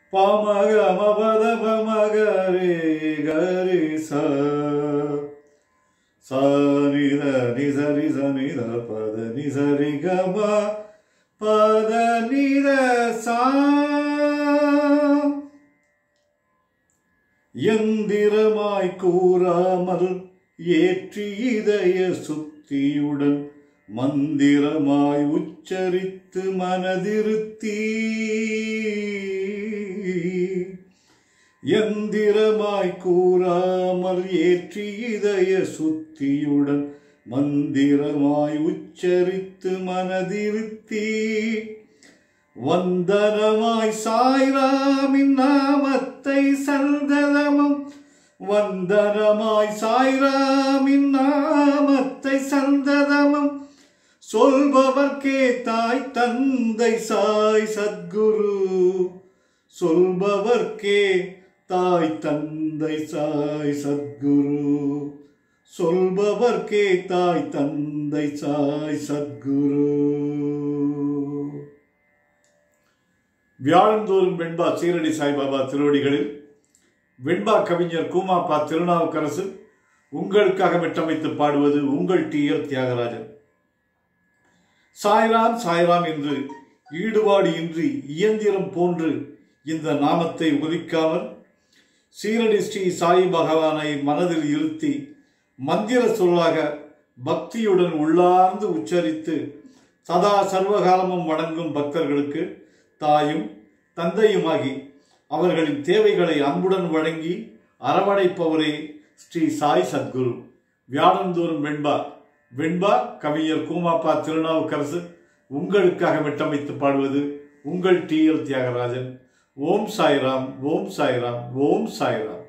பமக மபத பமக ரே கரி ச ச நித நிச நிச நித பத நிச ரி கம பத நித சா எந்திரமாய் கூறாமல் ஏற்றி இதய சுத்தியுடன் மந்திரமாய் உச்சரித்து மனதிருத்தி எந்திரமாய் கூறாமல் ஏற்றி இதய சுத்தியுடன் மந்திரமாய் உச்சரித்து மனதிருத்தி வந்தனமாய் சாய்ராமின் நாமத்தை சந்தனமும் வந்தனமாய் சாய்ராமின் நாமத்தை சந்தனமும் சொல்பவர்க்கே தாய் தந்தை சாய் சத்குரு சொல்பவர்க்கே தாய் தந்தை சாய் சத்குரு சொல்பவர்க்கே தாய் தந்தை சாய் சத்குரு வியாழந்தோறும் வெண்பா சீரடி சாய்பாபா திருவடிகளில் வெண்பா கவிஞர் கூமாப்பா திருநாவுக்கரசு உங்களுக்காக மெட்டமைத்து பாடுவது உங்கள் டி எல் தியாகராஜன் சாய்ராம் சாய்ராம் என்று ஈடுபாடு இன்றி இயந்திரம் போன்று இந்த நாமத்தை உதிக்காமல் சீரடி ஸ்ரீ சாய் பகவானை மனதில் இருத்தி மந்திர சொல்லாக பக்தியுடன் உள்ளார்ந்து உச்சரித்து சதா சர்வகாலமும் வணங்கும் பக்தர்களுக்கு தாயும் தந்தையுமாகி அவர்களின் தேவைகளை அன்புடன் வழங்கி அரவணைப்பவரே ஸ்ரீ சாய் சத்குரு வியாழந்தோறும் வெண்பா வெண்பா கவிஞர் கூமாப்பா திருநாவுக்கரசு உங்களுக்காக மெட்டமைத்து பாடுவது உங்கள் டி எல் தியாகராஜன் ஓம் சாய்ராம் ஓம் சாய்ராம் ஓம் சாய்ராம்